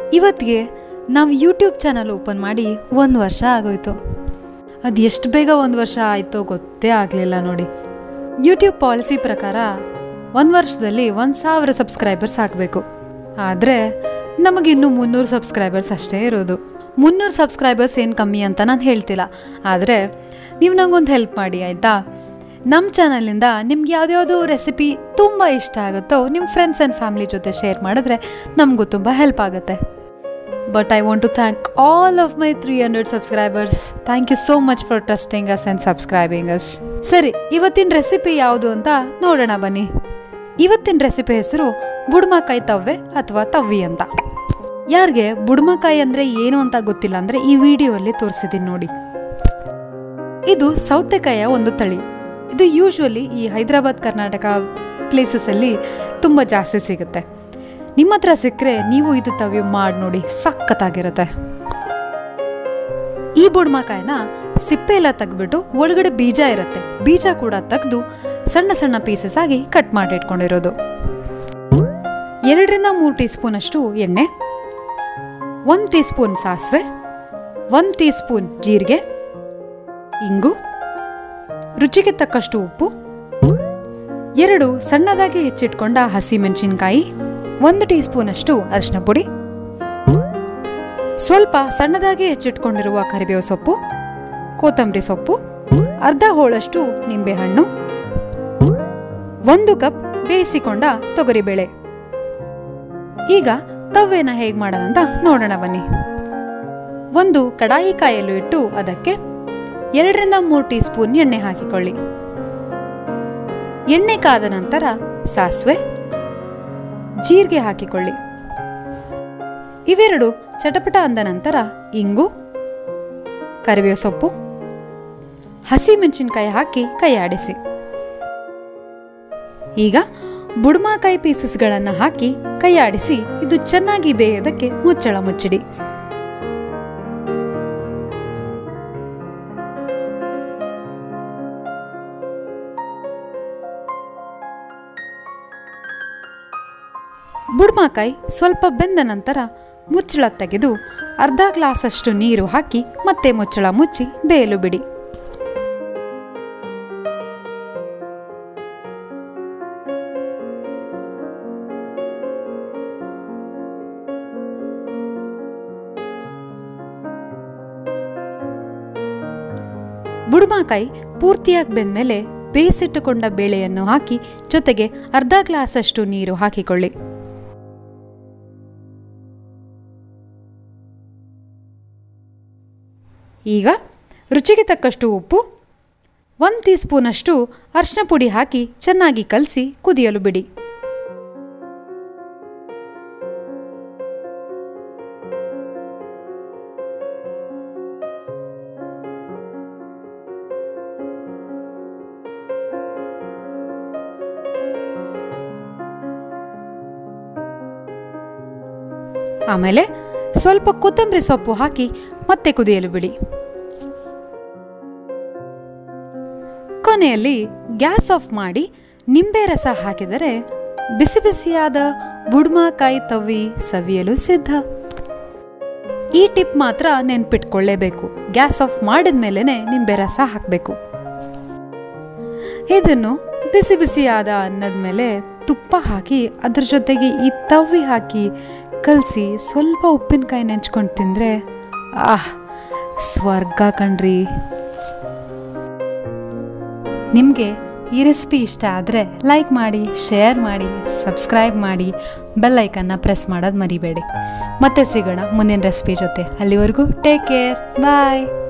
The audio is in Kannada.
ಇವತ್ತಿಗೆ ನಾವು ಯೂಟ್ಯೂಬ್ ಚಾನಲ್ ಓಪನ್ ಮಾಡಿ ಒಂದು ವರ್ಷ ಆಗೋಯ್ತು ಅದು ಎಷ್ಟು ಬೇಗ ಒಂದು ವರ್ಷ ಆಯಿತೋ ಗೊತ್ತೇ ಆಗಲಿಲ್ಲ ನೋಡಿ ಯೂಟ್ಯೂಬ್ ಪಾಲಿಸಿ ಪ್ರಕಾರ ಒಂದು ವರ್ಷದಲ್ಲಿ ಒಂದು ಸಾವಿರ ಸಬ್ಸ್ಕ್ರೈಬರ್ಸ್ ಆಗಬೇಕು ಆದರೆ ನಮಗಿನ್ನೂ ಮುನ್ನೂರು ಸಬ್ಸ್ಕ್ರೈಬರ್ಸ್ ಅಷ್ಟೇ ಇರೋದು ಮುನ್ನೂರು ಸಬ್ಸ್ಕ್ರೈಬರ್ಸ್ ಏನು ಕಮ್ಮಿ ಅಂತ ನಾನು ಹೇಳ್ತಿಲ್ಲ ಆದರೆ ನೀವು ನಂಗೊಂದು ಹೆಲ್ಪ್ ಮಾಡಿ ಆಯಿತಾ ನಮ್ಮ ಚಾನಲಿಂದ ನಿಮ್ಗೆ ಯಾವುದ್ಯಾವುದೋ ರೆಸಿಪಿ ತುಂಬ ಇಷ್ಟ ಆಗುತ್ತೋ ನಿಮ್ಮ ಫ್ರೆಂಡ್ಸ್ ಆ್ಯಂಡ್ ಫ್ಯಾಮಿಲಿ ಜೊತೆ ಶೇರ್ ಮಾಡಿದ್ರೆ ನಮಗೂ ತುಂಬ ಹೆಲ್ಪ್ ಆಗುತ್ತೆ but I want to thank all of my three hundred subscribers thank you so much for trusting us and subscribing us ಸರಿ ಇವತ್ತಿನ ರೆಸಿಪಿ ಯಾವುದು ಅಂತ ನೋಡೋಣ ಬನ್ನಿ ಇವತ್ತಿನ ರೆಸಿಪಿ ಹೆಸರು ಬುಡ್ಮಕಾಯಿ ತವ್ವೆ ಅಥವಾ ತವ್ವಿ ಅಂತ ಯಾರಿಗೆ ಬುಡ್ಮಕಾಯಿ ಅಂದರೆ ಏನು ಅಂತ ಗೊತ್ತಿಲ್ಲ ಅಂದರೆ ಈ ವಿಡಿಯೋಲ್ಲಿ ತೋರಿಸಿದ್ದೀನಿ ನೋಡಿ ಇದು ಸೌತೆಕಾಯಿಯ ಒಂದು ತಳಿ ಇದು ಯೂಶ್ವಲಿ ಈ ಹೈದರಾಬಾದ್ ಕರ್ನಾಟಕ ಪ್ಲೇಸಸಲ್ಲಿ ತುಂಬ ಜಾಸ್ತಿ ಸಿಗುತ್ತೆ ನಿಮ್ಮ ಹತ್ರ ಸಿಕ್ಕರೆ ನೀವು ಇದು ತವಿ ಮಾಡಿ ನೋಡಿ ಸಖತ್ತಾಗಿರುತ್ತೆ ಈ ಬುಡ್ಮಕಾಯಿನ ಸಿಪ್ಪೆ ಎಲ್ಲ ತೆಗ್ದ್ಬಿಟ್ಟು ಒಳಗಡೆ ಬೀಜ ಇರುತ್ತೆ ಬೀಜ ಕೂಡ ತೆಗೆದು ಸಣ್ಣ ಸಣ್ಣ ಪೀಸಸ್ ಆಗಿ ಕಟ್ ಮಾಡಿ ಇಟ್ಕೊಂಡಿರೋದು ಎರಡರಿಂದ ಮೂರು ಟೀ ಸ್ಪೂನ್ ಅಷ್ಟು ಎಣ್ಣೆ ಒಂದು ಟೀ ಸ್ಪೂನ್ ಸಾಸಿವೆ ಒಂದು ಟೀ ಸ್ಪೂನ್ ಜೀರಿಗೆ ಇಂಗು ರುಚಿಗೆ ತಕ್ಕಷ್ಟು ಉಪ್ಪು ಎರಡು ಸಣ್ಣದಾಗಿ ಹೆಚ್ಚಿಟ್ಕೊಂಡ ಹಸಿ ಮೆಣಸಿನ್ಕಾಯಿ ಒಂದು ಟೀ ಸ್ಪೂನ್ ಅಷ್ಟು ಅರಿಶಿನ ಪುಡಿ ಸ್ವಲ್ಪ ಸಣ್ಣದಾಗಿ ಹೆಚ್ಚಿಟ್ಕೊಂಡಿರುವ ಕರಿಬೇವು ಸೊಪ್ಪು ಕೊತ್ತಂಬರಿ ಸೊಪ್ಪು ಅರ್ಧ ಹೋಳಷ್ಟು ನಿಂಬೆಹಣ್ಣು ಒಂದು ಕಪ್ ಬೇಯಿಸಿಕೊಂಡ ತೊಗರಿಬೇಳೆ ಈಗ ತವ್ವೆನ ಹೇಗೆ ಮಾಡೋದಂತ ನೋಡೋಣ ಬನ್ನಿ ಒಂದು ಕಡಾಯಿ ಕಾಯಲು ಇಟ್ಟು ಅದಕ್ಕೆ ಎರಡರಿಂದ ಮೂರು ಟೀ ಸ್ಪೂನ್ ಎಣ್ಣೆ ಹಾಕಿಕೊಳ್ಳಿ ಎಣ್ಣೆ ಕಾದ ನಂತರ ಸಾಸಿವೆ ಜೀರಿಗೆ ಹಾಕಿಕೊಳ್ಳಿ ಇವೆರಡು ಚಟಪಟ ಅಂದ ನಂತರ ಇಂಗು ಕರಿಬೇವು ಸೊಪ್ಪು ಹಸಿ ಮೆಣಸಿನ್ಕಾಯಿ ಹಾಕಿ ಕೈ ಆಡಿಸಿ ಈಗ ಬುಡ್ಮಾಕಾಯಿ ಪೀಸಸ್ಗಳನ್ನು ಹಾಕಿ ಕೈ ಆಡಿಸಿ ಇದು ಚೆನ್ನಾಗಿ ಬೇಯೋದಕ್ಕೆ ಮುಚ್ಚಳ ಮುಚ್ಚಿಡಿ ಬುಡ್ಮಾಕಾಯಿ ಸ್ವಲ್ಪ ಬೆಂದ ನಂತರ ಮುಚ್ಚಳ ತೆಗೆದು ಅರ್ಧ ಗ್ಲಾಸಷ್ಟು ನೀರು ಹಾಕಿ ಮತ್ತೆ ಮುಚ್ಚಳ ಮುಚ್ಚಿ ಬೇಯಲು ಬಿಡಿ ಬುಡ್ಮಾಕಾಯಿ ಪೂರ್ತಿಯಾಗಿ ಬೆಂದ್ಮೇಲೆ ಬೇಯಿಸಿಟ್ಟುಕೊಂಡ ಬೇಳೆಯನ್ನು ಹಾಕಿ ಜೊತೆಗೆ ಅರ್ಧ ಗ್ಲಾಸಷ್ಟು ನೀರು ಹಾಕಿಕೊಳ್ಳಿ ಈಗ ರುಚಿಗೆ ತಕ್ಕಷ್ಟು ಉಪ್ಪು ಒಂದು ಟೀ ಸ್ಪೂನಷ್ಟು ಅರಿಶಿನ ಪುಡಿ ಹಾಕಿ ಚೆನ್ನಾಗಿ ಕಲಸಿ ಕುದಿಯಲು ಬಿಡಿ ಆಮೇಲೆ ಸ್ವಲ್ಪ ಕೊತ್ತಂಬರಿ ಸೊಪ್ಪು ಹಾಕಿ ಮತ್ತೆ ಕುದಿಯಲು ಬಿಡಿ ಕೊನೆಯಲ್ಲಿ ಗ್ಯಾಸ್ ಆಫ್ ಮಾಡಿ ನಿಂಬೆ ರಸ ಹಾಕಿದರೆ ಬಿಸಿ ಬಿಸಿಯಾದ ಬುಡ್ಮಾಕಾಯಿ ತವ್ವಿ ಸವಿಯಲು ಸಿದ್ಧ ಈ ಟಿಪ್ ಮಾತ್ರ ನೆನ್ಪಿಟ್ಕೊಳ್ಳೇಬೇಕು ಗ್ಯಾಸ್ ಆಫ್ ಮಾಡಿದ ಮೇಲೇ ನಿಂಬೆ ರಸ ಹಾಕಬೇಕು ಇದನ್ನು ಬಿಸಿ ಬಿಸಿಯಾದ ಅನ್ನದ ಮೇಲೆ ತುಪ್ಪ ಹಾಕಿ ಅದ್ರ ಜೊತೆಗೆ ಈ ತವ್ವಿ ಹಾಕಿ ಕಲಸಿ ಸ್ವಲ್ಪ ಉಪ್ಪಿನಕಾಯಿ ನೆಂಚ್ಕೊಂಡು ತಿಂದರೆ ಆಹ್ ಸ್ವರ್ಗ ಕಣ್ರಿ ನಿಮಗೆ ಈ ರೆಸಿಪಿ ಇಷ್ಟ ಆದರೆ ಲೈಕ್ ಮಾಡಿ ಶೇರ್ ಮಾಡಿ ಸಬ್ಸ್ಕ್ರೈಬ್ ಮಾಡಿ ಬೆಲ್ ಐಕನ್ನ ಪ್ರೆಸ್ ಮಾಡೋದು ಮರಿಬೇಡಿ ಮತ್ತೆ ಸಿಗೋಣ ಮುಂದಿನ ರೆಸಿಪಿ ಜೊತೆ ಅಲ್ಲಿವರೆಗೂ ಟೇಕ್ ಕೇರ್ ಬಾಯ್